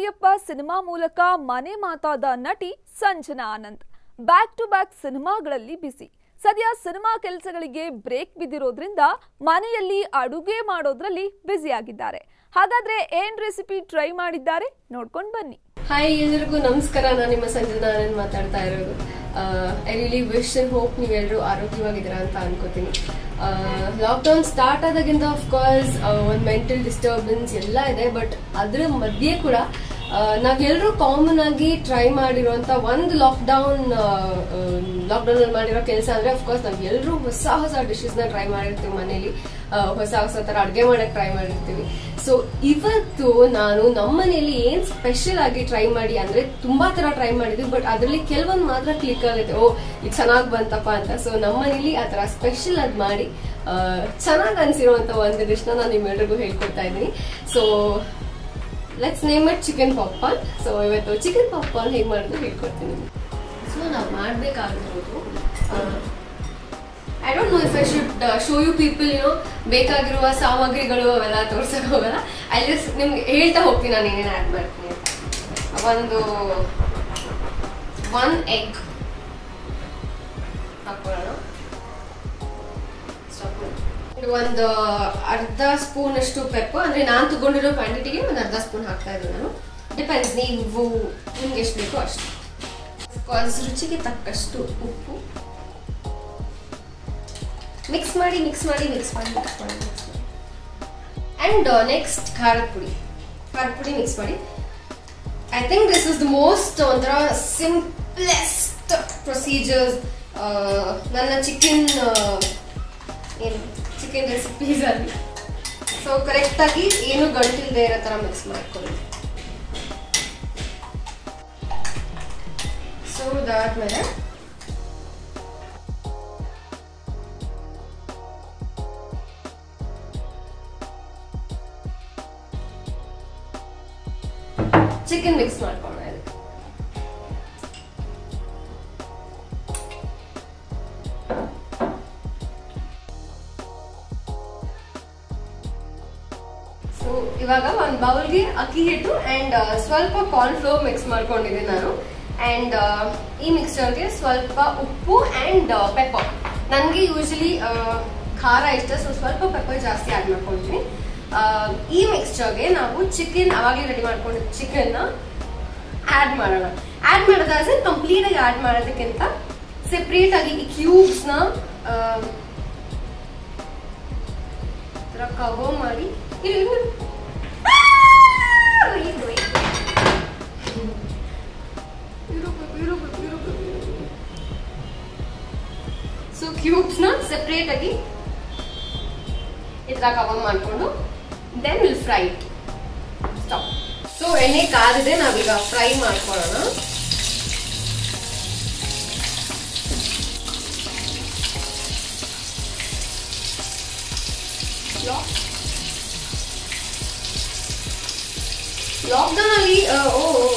Ayyappa cinema ಮೂಲಕ ಮನೆ ಮಾತಾದ ನಟಿ Sanjana Anand back to back ಸಿನಿಮಾಗಳಲ್ಲಿ ಬಿಸಿ ಸದ್ಯ ಸಿನಿಮಾ ಕೆಲಸಗಳಿಗೆ ಬ್ರೇಕ್ ಬಿದ್ದಿರೋದ್ರಿಂದ ಮನೆಯಲ್ಲಿ ಅಡುಗೆ ಮಾಡೋದ್ರಲ್ಲಿ ಬ್ಯುಸಿಯಾಗಿದ್ದಾರೆ ಹಾಗಾದ್ರೆ ಏನ್ ರೆಸಿಪಿ ಟ್ರೈ ಮಾಡಿದ್ದಾರೆ ನೋಡ್ಕೊಂಡು ಬನ್ನಿ ಹಾಯ್ ಎಲ್ಲರಿಗೂ ನಮಸ್ಕಾರ ನಾನು ನಿಮ್ಮ ಸಂಜನಾ ಆನಂದ್ ಮಾತಾಡ್ತಾ ಇರೋದು I really wish and hope ನೀವೆಲ್ಲರೂ ಆರೋಗ್ಯವಾಗಿದ್ದೀರಾ ಅಂತ ಅನ್ಕೋತೀನಿ ಲಾಕ್ಡೌನ್ ಸ್ಟಾರ್ಟ್ ಆದಾಗಿಂದ ಕೋರ್ಸ್ ಒಂದು ಮೆಂಟಲ್ ಡಿಸ್ಟರ್ಬೆನ್ಸ್ ಎಲ್ಲ ಇದೆ ಬಟ್ ಅದ್ರ ಮಧ್ಯೆ ಕೂಡ ನಾವೆಲ್ಲರೂ ಕಾಮನ್ ಆಗಿ ಟ್ರೈ ಮಾಡಿರುವಂತ ಒಂದು ಲಾಕ್ಡೌನ್ ಲಾಕ್ಡೌನ್ ಅಲ್ಲಿ ಮಾಡಿರೋ ಕೆಲಸ ಅಂದ್ರೆ ಅಫ್ಕೋರ್ಸ್ ನಾವ್ ಎಲ್ಲರೂ ಹೊಸ ಹೊಸ ಡಿಶಸ್ ನ ಟ್ರೈ ಮಾಡಿರ್ತೀವಿ ಮನೇಲಿ ಆ, ಹೊಸ ಹೊಸ ತರ ಅಡ್ಗೆ ಮಾಡಕ್ ಟ್ರೈ ಮಾಡಿರ್ತೀವಿ ಸೊ ಇವತ್ತು ನಾನು ನಮ್ಮ ಮನೇಲಿ ಏನ್ ಸ್ಪೆಷಲ್ ಆಗಿ ಟ್ರೈ ಮಾಡಿ ಅಂದ್ರೆ ತುಂಬಾ ತರ ಟ್ರೈ ಮಾಡಿದ್ವಿ ಬಟ್ ಅದ್ರಲ್ಲಿ ಕೆಲವೊಂದು ಮಾತ್ರ ಕ್ಲಿಕ್ ಆಗುತ್ತೆ ಓ ಇದು ಚೆನ್ನಾಗ್ ಬಂತಪ್ಪ ಅಂತ ಸೊ ನಮ್ಮ ಮನೇಲಿ ಆ ತರ ಸ್ಪೆಷಲ್ ಅದ್ ಮಾಡಿ ಚೆನ್ನಾಗಿ ಅನ್ಸಿರುವಂತ ಒಂದು ಡಿಶ್ ನ ನಾನು ನಿಮ್ಮೆಲ್ರಿಗೂ ಹೇಳ್ಕೊಡ್ತಾ ಇದ್ದೀನಿ so let's name it chicken popcorn so ಇವತ್ತು ಚಿಕನ್ ಪಾಪ್ಕಾರ್ನ್ ಹೇಗೆ ಮಾಡೋದು ಹೇಳ್ಕೊಡ್ತೀನಿ ಸೊ ನಾವು ಮಾಡಬೇಕಾಗಿರೋದು I don't know if I should show you people ಏನೋ ಬೇಕಾಗಿರುವ ಸಾಮಗ್ರಿಗಳು ಅವೆಲ್ಲ ತೋರ್ಸಕ್ ಹೋಗಲ್ಲ ಐ ಜಸ್ಟ್ ನಿಮ್ಗೆ ಹೇಳ್ತಾ ಹೋಗ್ತೀನಿ ನಾನು ಏನೇನು ಆ್ಯಡ್ ಮಾಡ್ತೀನಿ ಅಂತ ಒಂದು ಒನ್ ಎಗ್ ಹಾಕೊಳ್ಳೋಣ Stop ಮಾಡಿ. ಇದು ಒಂದು ಅರ್ಧ ಸ್ಪೂನ್ ಅಷ್ಟು ಪೆಪ್ಪರ್ ಅಂದ್ರೆ ನಾನು ತಗೊಂಡಿರೋ ಕ್ವಾಂಟಿಟಿಗೆ ಒಂದು ಅರ್ಧ ಸ್ಪೂನ್ ಹಾಕ್ತಾ ಇದ್ದೀನಿ ನಾನು ಡಿಪೆಂಡ್ಸ್ ನೀವು ನಿಮ್ಗೆ ಎಷ್ಟು ಬೇಕೋ ಅಷ್ಟು ಅಫ್ಕೋರ್ಸ್ ರುಚಿಗೆ ತಕ್ಕಷ್ಟು ಉಪ್ಪು ಮಿಕ್ಸ್ ಮಾಡಿ ಮಿಕ್ಸ್ ಮಾಡಿ ಮಿಕ್ಸ್ ಮಾಡಿ ಮಿಕ್ಸ್ ಮಾಡಿ ಮಿಕ್ಸ್ ಮಾಡಿ ಅಂಡ್ ನೆಕ್ಸ್ಟ್ ಖಾರದ ಪುಡಿ ಖಾರದ ಪುಡಿ ಮಿಕ್ಸ್ ಮಾಡಿ I think this is the most ಒಂಥರ ಸಿಂಪ್ಲೆಸ್ಟ್ ಪ್ರೊಸೀಜರ್ಸ್ ನನ್ನ ಚಿಕನ್ ಏನು ಚಿಕನ್ ರೆಸಿಪೀಸ್ ಅಲ್ಲಿ ಸೊ ಕರೆಕ್ಟಾಗಿ ಏನು ಗಂಟಿಲ್ದೇ ಇರೋ ಥರ ಮಿಕ್ಸ್ ಮಾಡ್ಕೊಳ್ಳಿ ಸೊ ಇದಾದ್ಮೇಲೆ ಚಿಕನ್ ಮಿಕ್ಸ್ ಮಾಡ್ಕೊಳ್ಳೋಣ ಇದಕ್ಕೆ ಸೊ ಇವಾಗ ಒಂದು ಬೌಲ್ಗೆ ಅಕ್ಕಿ ಹಿಟ್ಟು ಅಂಡ್ ಸ್ವಲ್ಪ ಕಾರ್ನ್ ಫ್ಲೋರ್ ಮಿಕ್ಸ್ ಮಾಡ್ಕೊಂಡಿದ್ದೀನಿ ನಾನು ಅಂಡ್ ಈ ಮಿಕ್ಸ್ಚರ್ಗೆ ಸ್ವಲ್ಪ ಉಪ್ಪು ಅಂಡ್ ಪೆಪ್ಪರ್ ನನಗೆ ಯೂಶಲಿ ಖಾರ ಇಷ್ಟ ಸೊ ಸ್ವಲ್ಪ ಪೆಪ್ಪರ್ ಜಾಸ್ತಿ ಆ್ಯಡ್ ಮಾಡ್ಕೊಳ್ತೀನಿ ಆ, ಈ ಮಿಕ್ಸ್ಚರ್ಗೆ ನಾವು ಚಿಕನ್ ಅವಾಗಲೇ ರೆಡಿ ಮಾಡ್ಕೊಂಡಿದ್ದು ಚಿಕನ್ನ ಆ್ಯಡ್ ಮಾಡೋಣ ಆ್ಯಡ್ ಮಾಡೋದಾದ್ರೆ ಕಂಪ್ಲೀಟ್ ಆಗಿ ಆ್ಯಡ್ ಮಾಡೋದಕ್ಕಿಂತ ಸೆಪ್ರೇಟ್ ಆಗಿ ಈ ಕ್ಯೂಬ್ಸ್ನ ಕವರ್ ಮಾಡಿ ಇಲ್ಲಿ ಇಲ್ಲಿ. ಆ! ಇದು, ಇದು. ಇರುಬೇಕು, ಇರುಬೇಕು, ಇರುಬೇಕು, ಇರುಬೇಕು. ಸೊ ಕ್ಯೂಬ್ಸ್ ನ ಸೆಪರೇಟ್ ಆಗಿ ಇದ್ರ ಕವರ್ ಮಾಡ್ಕೊಂಡು then will fry it stop so ಎಣ್ಣೆ ಕಾದಿದೆ ನಾವೀಗ ಫ್ರೈ ಮಾಡ್ಕೊಳ್ಳೋಣ ಲಾಕ್ಡೌನ್ ಅಲ್ಲಿ ಆ, ಓ ಓ,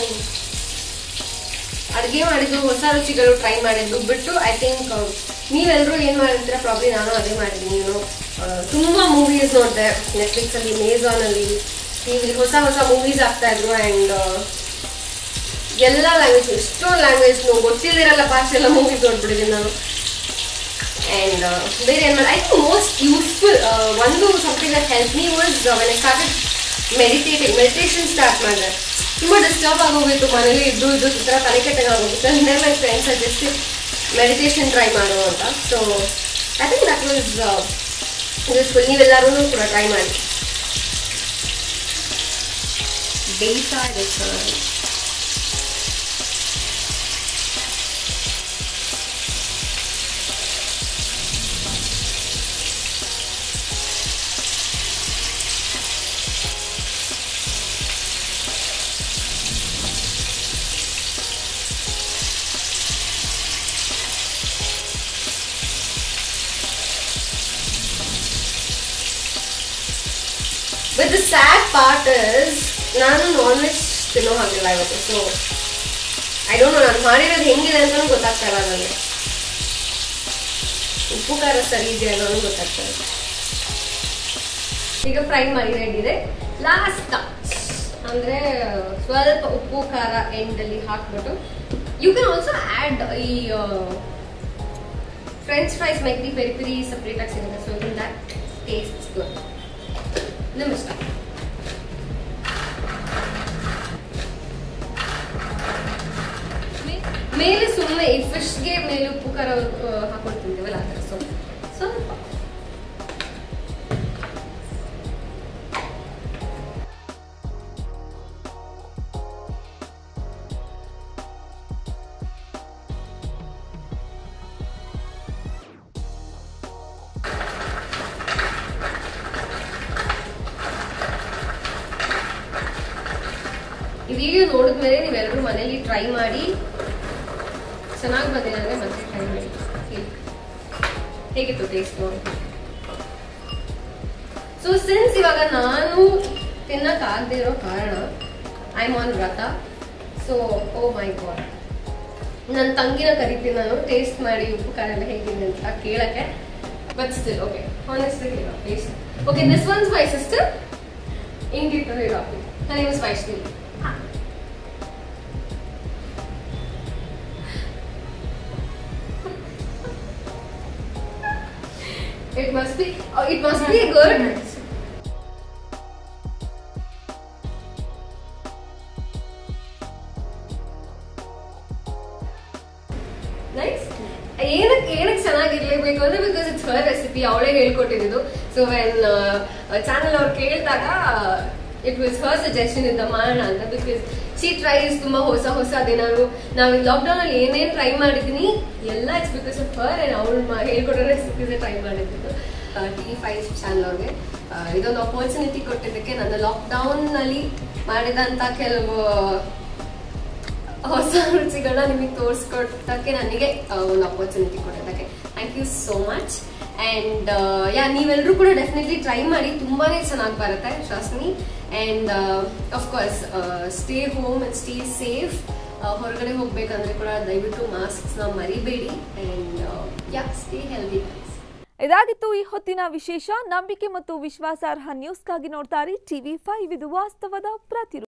ಅಡುಗೆ ಮಾಡಿದ್ದು ಹೊಸ ರುಚಿಗಳು ಟ್ರೈ ಮಾಡಿದ್ದು ಬಿಟ್ಟು ಐ ಥಿಂಕ್ ನೀವೆಲ್ಲರೂ ಏನ್ ಮಾಡಿದ್ರೆ ಪ್ರಾಬ್ಲಿ ನಾನು ಅದೇ ಮಾಡಿದ್ದೀನಿ ಏನು ತುಂಬಾ ಮೂವೀಸ್ ನೋಡಿದೆ ನೆಟ್ಫ್ಲಿಕ್ಸ್ ಅಲ್ಲಿ ಮೇಝಾನ್ ಅಲ್ಲಿ ಟಿವಿಲಿ ಹೊಸ ಹೊಸ ಮೂವೀಸ್ ಆಗ್ತಾ ಇದ್ರು ಅಂಡ್ ಎಲ್ಲ ಲ್ಯಾಂಗ್ವೇಜ್ ಎಷ್ಟೊಂದು ಲ್ಯಾಂಗ್ವೇಜ್ ಗೊತ್ತಿಲ್ದಿರಲ್ಲ ಭಾಷೆ ಎಲ್ಲ ಮೂವೀಸ್ ನೋಡ್ಬಿಟ್ಟಿದ್ದೀನಿ ನಾನು ಅಂಡ್ ಬೇರೆ ಏನು ಮಾಡಿ ಐ ಥಿಂಕ್ ಮೋಸ್ಟ್ ಯೂಸ್ಫುಲ್ ಒಂದು something that help me was when I started meditating meditation start ಮಾಡಿದೆ ತುಂಬ ಡಿಸ್ಟರ್ಬ್ ಆಗೋಗಿತ್ತು ಮನೇಲಿ ಇದ್ದು ಇದ್ದು ಈ ಥರ ತಲೆ ಕೆಟ್ಟಂಗೆ ಆಗೋಗಿತ್ತು ಅಂದರೆ my friends suggest meditation try ಮಾಡು ಅಂತ so I think that was useful ನೀವೆಲ್ಲರೂ ಕೂಡ ಟ್ರೈ ಮಾಡಿ ಬೇಯ್ತಾ ಇದೆ sir but the sad part is ನಾನು ನಾನ್ ವೆಜ್ ತಿನ್ನೋ ಹಾಗಿಲ್ಲ ಇವತ್ತು ಸೊ ಐ ಡೋಂಟ್ ನೋ ನಾನು ಮಾಡಿರೋದು ಹೆಂಗಿದೆ ಅಂತಲೂ ಗೊತ್ತಾಗ್ತಾ ಇಲ್ಲ ನನಗೆ ಉಪ್ಪು ಖಾರ ಸರಿ ಇದೆಯಾ ಅನ್ನೋದು ಗೊತ್ತಾಗ್ತಾ ಇಲ್ಲ ಈಗ ಫ್ರೈ ಮಾಡಿ ರೆಡಿ ಇದೆ ಲಾಸ್ಟ್ ಅಂದ್ರೆ ಸ್ವಲ್ಪ ಉಪ್ಪು ಖಾರ ಎಂಡಲ್ಲಿ ಹಾಕ್ಬಿಟ್ಟು ಯು ಕ್ಯಾನ್ ಆಲ್ಸೋ ಆಡ್ ಈ French fries McD peri peri separate ಆಗಿ ಸಿಗುತ್ತೆ so in that taste good ನಿಮ್ಮ ಇಷ್ಟ ಮೇಲೆ ಸುಮ್ಮನೆ ಈ ಫಿಶ್ಗೆ ಮೇಲೆ ಉಪ್ಪು ಖಾರ ಆ, ಹಾಕೊಂಡು ತಿಂತೀವಲ್ಲ ಆ ಥರ ಸ್ವಲ್ಪ ಸ್ವಲ್ಪ ಈ ವಿಡಿಯೋ ನೋಡಿದ್ಮೇಲೆ ನೀವೆಲ್ಲರೂ ಮನೇಲಿ ಟ್ರೈ ಮಾಡಿ ಚೆನ್ನಾಗಿ ಬಂದಿದೆ ಅಂದ್ರೆ ಮತ್ತೆ ಟ್ರೈ ಮಾಡಿ ಹೇಗೆ- ಹೇಗಿತ್ತು ಟೇಸ್ಟ್ ನೋಡಿ ಸೊ ಸಿನ್ಸ್ ಇವಾಗ ನಾನು ತಿನ್ನಕ್ ಆಗದೆ ಇರೋ ಕಾರಣ I on vrata so oh my God ನನ್ನ ತಂಗಿನ ಕರಿತೀನಿ ನಾನು ಟೇಸ್ಟ್ ಮಾಡಿ ಉಪ್ಪು ಖಾರ ಎಲ್ಲ ಹೇಗಿದೆ ಅಂತ ಕೇಳಕ್ಕೆ but still okay honestly taste okay this once my sister ಹಿಂಗಿಟ್ಟು ಹೇಳೋ ನನ್ನ name is Vaishnavi It must be. Oh, it must be good. Nice ಏನಕ್ಕೆ ಏನಕ್ಕೆ ಚೆನ್ನಾಗಿರ್ಲೇಬೇಕು ಅಂದ್ರೆ ಬಿಕಾಸ್ ಇಟ್ಸ್ ಹರ್ ರೆಸಿಪಿ ಅವಳೇ ಹೇಳ್ಕೊಟ್ಟಿದ್ದು ಸೊ ವೆನ್ ಚಾನಲ್ ಅವ್ರು ಕೇಳಿದಾಗ ಇಟ್ ವಾಸ್ ಹರ್ ಸಜೆಷನ್ ಇಂದ ಮಾಡೋಣ ಅಂತ ಬಿಕಾಸ್ ಶಿ ಟ್ರೈಸ್ ತುಂಬಾ ಹೊಸ ಹೊಸ ಅದೇನಾದ್ರು ನಾವು ಲಾಕ್ಡೌನ್ ಅಲ್ಲಿ ಏನೇನ್ ಟ್ರೈ ಮಾಡಿದೀನಿ ಎಲ್ಲ it's because of her and ಅವಳು ಹೇಳ್ಕೊಡೋ ರೆಸಿಪೀಸ್ ಟ್ರೈ ಮಾಡಿದ್ದು ಟಿ ಫೈವ್ ಚಾನಲ್ ಅವ್ರಿಗೆ ಆ, ಇದೊಂದು ಅಪರ್ಚುನಿಟಿ ಕೊಟ್ಟಿದ್ದಕ್ಕೆ ನನ್ನ ಲಾಕ್ಡೌನ್ ನಲ್ಲಿ ಮಾಡಿದಂತ ಕೆಲವು ಹೊಸ ರುಚಿಗಳನ್ನ ನಿಮಗೆ ತೋರಿಸ್ಕೊಟ್ಟಕ್ಕೆ ನನಗೆ ಆ, ಒಂದು ಅಪರ್ಚುನಿಟಿ ಕೊಟ್ಟಿದ್ದಕ್ಕೆ thank you so much and yeah ನೀವೆಲ್ಲರೂ ಕೂಡ ಡೆಫಿನೆಟ್ಲಿ ಟ್ರೈ ಮಾಡಿ ತುಂಬಾನೇ ಚೆನ್ನಾಗಿ ಬರುತ್ತೆ trust me and of course stay home and stay safe ಹೊರಗಡೆ ಹೋಗ್ಬೇಕಂದ್ರೆ ಕೂಡ ದಯವಿಟ್ಟು ಮಾಸ್ಕ್ಸ್ನ ಮರಿಬೇಡಿ ಅಂಡ್ ಯಾ ಸ್ಟೇ ಹೆಲ್ದಿ ಇದಾಗಿತ್ತು ಈ ಹೊತ್ತಿನ ವಿಶೇಷ ನಂಬಿಕೆ ಮತ್ತು ವಿಶ್ವಾಸಾರ್ಹ ನ್ಯೂಸ್ಗಾಗಿ ನೋಡ್ತಾರೆ ಟಿವಿ ಫೈವ್ ಇದು ವಾಸ್ತವದ ಪ್ರತಿರೂಪ